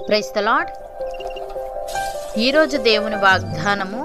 price the lord ఈరోజు దేవుని వాగ్దానము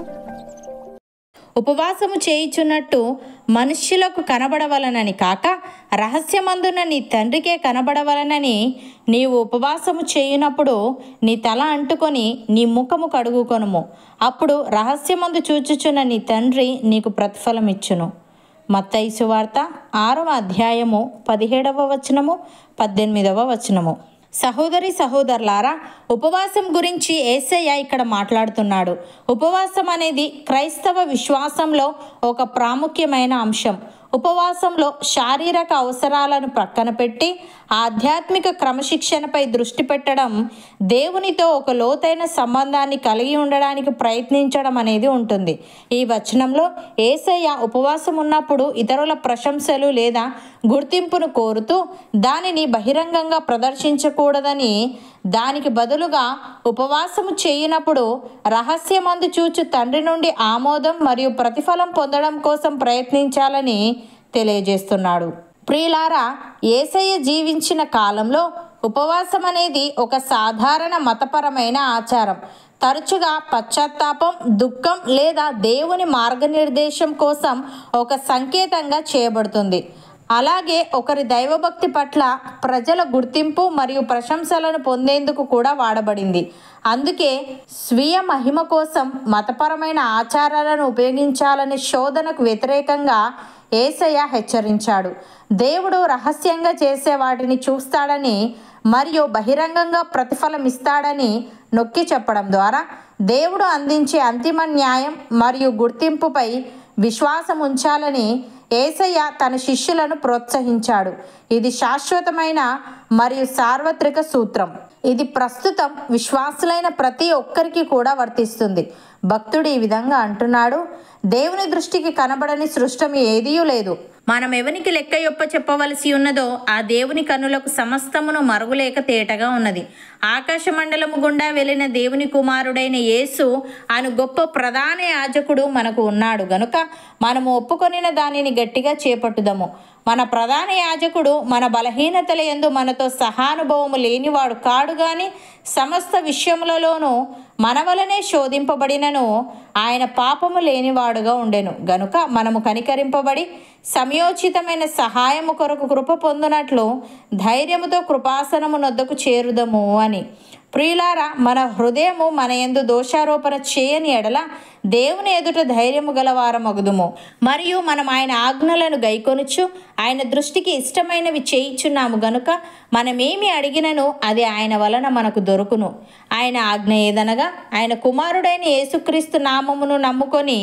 ఉపవాసము చేయుచున్నట్టు మనుష్యులకు కనబడవలనని కాక రహస్యమందున నీ తండ్రికే కనబడవలనని నీవు ఉపవాసము చేయునప్పుడు నీ తల అంటుకొని నీ ముఖము కడుగుకొనుము అప్పుడు రహస్యమందు చూచుచున్న నీ తండ్రి నీకు ప్రతిఫలం ఇచ్చును మత్తయి సువార్త ఆరవ అధ్యాయము పదిహేడవ వచనము పద్దెనిమిదవ వచనము సహోదరి సహోదరులారా ఉపవాసం గురించి ఏసయ్య ఇక్కడ మాట్లాడుతున్నాడు ఉపవాసం అనేది క్రైస్తవ విశ్వాసంలో ఒక ప్రాముఖ్యమైన అంశం ఉపవాసంలో శారీరక అవసరాలను ప్రక్కన పెట్టి ఆధ్యాత్మిక క్రమశిక్షణపై దృష్టి పెట్టడం దేవునితో ఒక లోతైన సంబంధాన్ని కలిగి ఉండడానికి ప్రయత్నించడం అనేది ఉంటుంది ఈ వచనంలో ఏసయ్య ఉపవాసం ఉన్నప్పుడు ఇతరుల ప్రశంసలు లేదా గుర్తింపును కోరుతూ దానిని బహిరంగంగా ప్రదర్శించకూడదని దానికి బదులుగా ఉపవాసము చేయనప్పుడు రహస్యమందు చూచు తండ్రి నుండి ఆమోదం మరియు ప్రతిఫలం పొందడం కోసం ప్రయత్నించాలని తెలియజేస్తున్నాడు ప్రియులారా ఏసయ్య జీవించిన కాలంలో ఉపవాసం అనేది ఒక సాధారణ మతపరమైన ఆచారం తరచుగా పశ్చాత్తాపం దుఃఖం లేదా దేవుని మార్గనిర్దేశం కోసం ఒక సంకేతంగా చేయబడుతుంది అలాగే ఒకరి దైవభక్తి పట్ల ప్రజల గుర్తింపు మరియు ప్రశంసలను పొందేందుకు కూడా వాడబడింది అందుకే స్వీయ మహిమ కోసం మతపరమైన ఆచారాలను ఉపయోగించాలనే శోధనకు వ్యతిరేకంగా ఏసయ్య హెచ్చరించాడు దేవుడు రహస్యంగా చేసే వాటిని చూస్తాడని మరియు బహిరంగంగా ప్రతిఫలం ఇస్తాడని నొక్కి చెప్పడం ద్వారా దేవుడు అందించే అంతిమ న్యాయం మరియు గుర్తింపుపై విశ్వాసం ఉంచాలని ఏసయ్య తన శిష్యులను ప్రోత్సహించాడు ఇది శాశ్వతమైన మరియు సార్వత్రిక సూత్రం ఇది ప్రస్తుతం విశ్వాసులైన ప్రతి ఒక్కరికి కూడా వర్తిస్తుంది భక్తుడు ఈ విధంగా అంటున్నాడు దేవుని దృష్టికి కనబడని సృష్టం ఏదీ లేదు మనం ఎవనికి లెక్క యొప్ప చెప్పవలసి ఉన్నదో ఆ దేవుని కన్నులకు సమస్తమును మరుగులేక తేటగా ఉన్నది ఆకాశ మండలము గుండా వెళ్ళిన దేవుని కుమారుడైన యేసు అను గొప్ప ప్రధాన యాజకుడు మనకు ఉన్నాడు గనుక మనము ఒప్పుకొనిన దానిని గట్టిగా చేపట్టుదము మన ప్రధాన యాజకుడు మన బలహీనతల ఎందు మనతో సహానుభవము లేనివాడు కాడు గాని సమస్త విషయములలోనూ మన వలనే శోధింపబడినను ఆయన పాపము లేనివాడుగా ఉండెను గనుక మనము కనికరింపబడి సమయోచితమైన సహాయము కొరకు కృప పొందునట్లు ధైర్యముతో కృపాసనము నొద్దకు చేరుదము అని ప్రియులారా మన హృదయము మన ఎందు దోషారోపణ చేయని ఎడల దేవుని ఎదుట ధైర్యము గలవారమగుదుము మరియు మనం ఆయన ఆజ్ఞలను గైకొనుచు ఆయన దృష్టికి ఇష్టమైనవి చేయిచున్నాము గనుక మనమేమి అడిగినను అది ఆయన వలన మనకు దొరుకును ఆయన ఆజ్ఞ ఏదనగా ఆయన కుమారుడైన యేసుక్రీస్తు నామమును నమ్ముకొని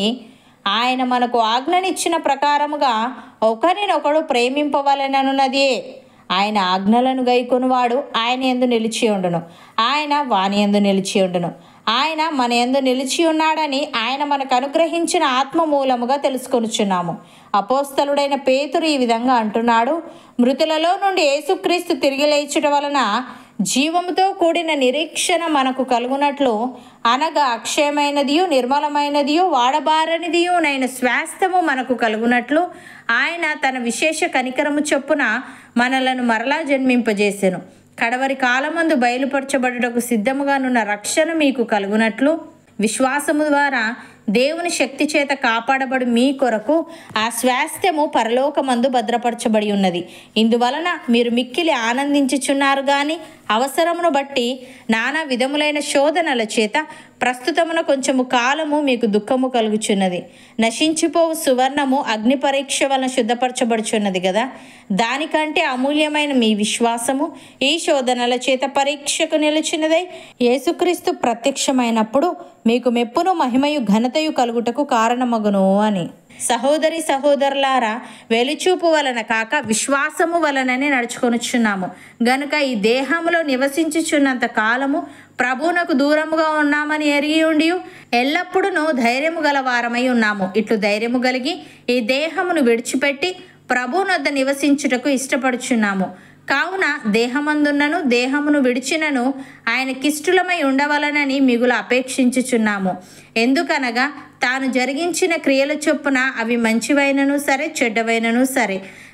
ఆయన మనకు ఆజ్ఞనిచ్చిన ప్రకారముగా ఒకరినొకడు ప్రేమింపవలననున్నదే ఆయన ఆజ్ఞలను గైకొనువాడు ఆయన ఎందు నిలిచి ఉండును ఆయన వాని ఎందు నిలిచి ఉండును ఆయన మన ఎందు నిలిచి ఉన్నాడని ఆయన మనకు అనుగ్రహించిన ఆత్మ మూలముగా తెలుసుకొనుచున్నాము అపోస్తలుడైన పేతురు ఈ విధంగా అంటున్నాడు మృతులలో నుండి యేసుక్రీస్తు తిరిగి లేచుట వలన జీవముతో కూడిన నిరీక్షణ మనకు కలుగునట్లు అనగా అక్షయమైనదియు నిర్మలమైనదియు వాడబారనిదియు నైన స్వాస్థ్యము మనకు కలుగునట్లు ఆయన తన విశేష కనికరము చొప్పున మనలను మరలా జన్మింపజేసెను కడవరి కాలమందు బయలుపరచబడుటకు సిద్ధముగానున్న రక్షణ మీకు కలుగునట్లు విశ్వాసము ద్వారా దేవుని శక్తి చేత కాపాడబడి మీ కొరకు ఆ స్వాస్థ్యము పరలోకమందు భద్రపరచబడి ఉన్నది ఇందువలన మీరు మిక్కిలి ఆనందించుచున్నారు కానీ అవసరమును బట్టి నానా విధములైన శోధనల చేత ప్రస్తుతమున కొంచెము కాలము మీకు దుఃఖము కలుగుచున్నది నశించిపోవు సువర్ణము అగ్ని పరీక్ష వలన శుద్ధపరచబడుచున్నది కదా దానికంటే అమూల్యమైన మీ విశ్వాసము ఈ శోధనల చేత పరీక్షకు నిలిచినదై యేసుక్రీస్తు ప్రత్యక్షమైనప్పుడు మీకు మెప్పును మహిమయు ఘనతయు కలుగుటకు కారణమగును అని సహోదరి సహోదరులారా వెలుచూపు వలన కాక విశ్వాసము వలననే నడుచుకొనుచున్నాము గనుక ఈ దేహములో నివసించుచున్నంత కాలము ప్రభువునకు దూరముగా ఉన్నామని ఎరిగి ఉండి ఎల్లప్పుడూ ధైర్యము గల వారమై ఉన్నాము ఇట్లు ధైర్యము కలిగి ఈ దేహమును విడిచిపెట్టి ప్రభువునొద్ద నివసించుటకు ఇష్టపడుచున్నాము కావున దేహమందున్నను దేహమును విడిచినను ఆయనకిష్టులమై ఉండవలనని మిగులు అపేక్షించుచున్నాము ఎందుకనగా తాను జరిగించిన క్రియల చొప్పున అవి మంచివైనను సరే చెడ్డవైనను సరే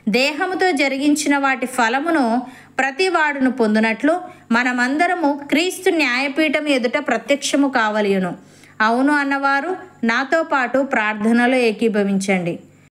దేహముతో జరిగించిన వాటి ఫలమును ప్రతి వాడును పొందునట్లు మనమందరము క్రీస్తు న్యాయపీఠం ఎదుట ప్రత్యక్షము కావలియును అవును అన్నవారు నాతో పాటు ప్రార్థనలో ఏకీభవించండి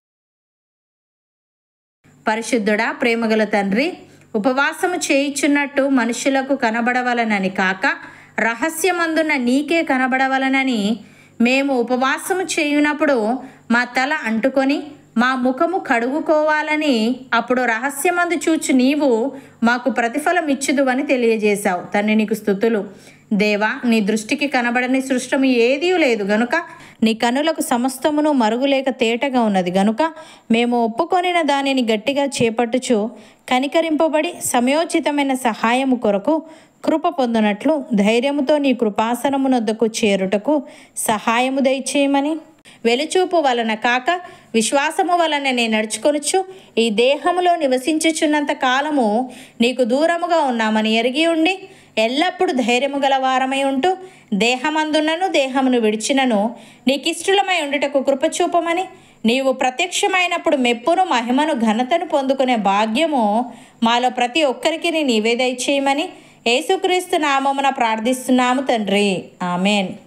పరిశుద్ధుడా ప్రేమగల తండ్రి ఉపవాసము చేయుచున్నట్టు మనుషులకు కనబడవలనని కాక రహస్యమందున నీకే కనబడవలనని మేము ఉపవాసము చేయునప్పుడు మా తల అంటుకొని మా ముఖము కడుగుకోవాలని అప్పుడు రహస్యమందు చూచు నీవు మాకు ప్రతిఫలం ఇచ్చుదువని తెలియజేశావు తండ్రి నీకు స్థుతులు దేవా నీ దృష్టికి కనబడని సృష్టము ఏదీ లేదు గనుక నీ కనులకు సమస్తమును మరుగులేక తేటగా ఉన్నది గనుక మేము ఒప్పుకొనిన దానిని గట్టిగా చేపట్టుచు కనికరింపబడి సమయోచితమైన సహాయము కొరకు కృప పొందునట్లు ధైర్యముతో నీ కృపాసనమునొద్దకు చేరుటకు సహాయము దయచేయమని వెలుచూపు వలన కాక విశ్వాసము వలన నేను నడుచుకొనుచు ఈ దేహములో నివసించుచున్నంత కాలము నీకు దూరముగా ఉన్నామని ఎరిగి ఉండి ఎల్లప్పుడూ ధైర్యము గల వారమై ఉంటూ దేహమందున్నను దేహమును విడిచినను నీకిష్టలమై ఉండుటకు కృపచూపమని నీవు ప్రత్యక్షమైనప్పుడు మెప్పును మహిమను ఘనతను పొందుకునే భాగ్యము మాలో ప్రతి ఒక్కరికి నీవే దయచేయమని యేసుక్రీస్తు నామమున ప్రార్థిస్తున్నాము తండ్రి ఆమెన్